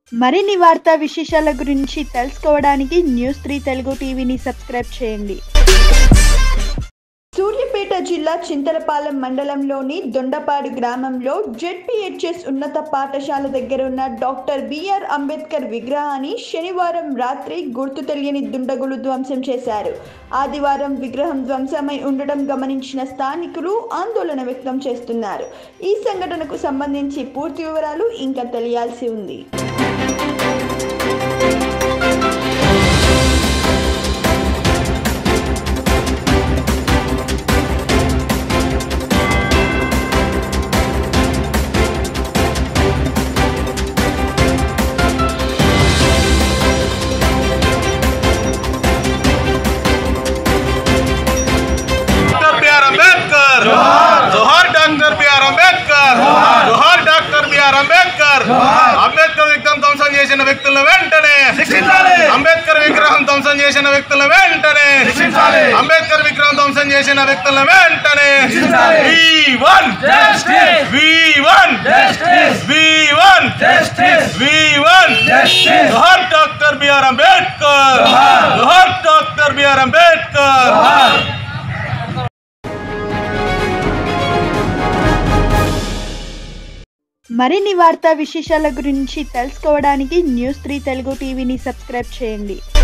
మరిన్ని వార్తా విశేషాల గురించి తెలుసుకోవడానికి న్యూస్ త్రీ తెలుగు టీవీని సబ్స్క్రైబ్ చేయండి సూర్యాపేట జిల్లా చింతలపాలెం మండలంలోని దొండపాడు గ్రామంలో జెడ్పీహెచ్ఎస్ ఉన్నత పాఠశాల దగ్గర ఉన్న డాక్టర్ బిఆర్ అంబేద్కర్ విగ్రహాన్ని శనివారం రాత్రి గుర్తు తెలియని దుండగులు ధ్వంసం చేశారు ఆదివారం విగ్రహం ధ్వంసమై ఉండడం గమనించిన స్థానికులు ఆందోళన వ్యక్తం చేస్తున్నారు ఈ సంఘటనకు సంబంధించి పూర్తి వివరాలు ఇంకా తెలియాల్సి ఉంది డాక్టర్ బిఆర్ అంబేద్కర్ జోహార్ డాక్టర్ బిఆర్ అంబేద్కర్ జోహార్ డాక్టర్ బిఆర్ అంబేద్కర్ అంబేద్కర్ విగ్రహం ధ్వంసం చేసిన వ్యక్తుల వెంటనే అంబేద్కర్ విగ్రహం ధ్వంసం చేసిన వ్యక్తుల వెంటనే అంబేద్కర్ విగ్రహం ధ్వంసం చేసిన వ్యక్తుల వెంటనే we want we want we want we want జోహార్ డాక్టర్ బిఆర్ అంబేద్కర్ జోహార్ డాక్టర్ బిఆర్ అంబేద్కర్ మరిన్ని వార్తా విశేషాల గురించి తెలుసుకోవడానికి న్యూస్ త్రీ తెలుగు టీవీని సబ్స్క్రైబ్ చేయండి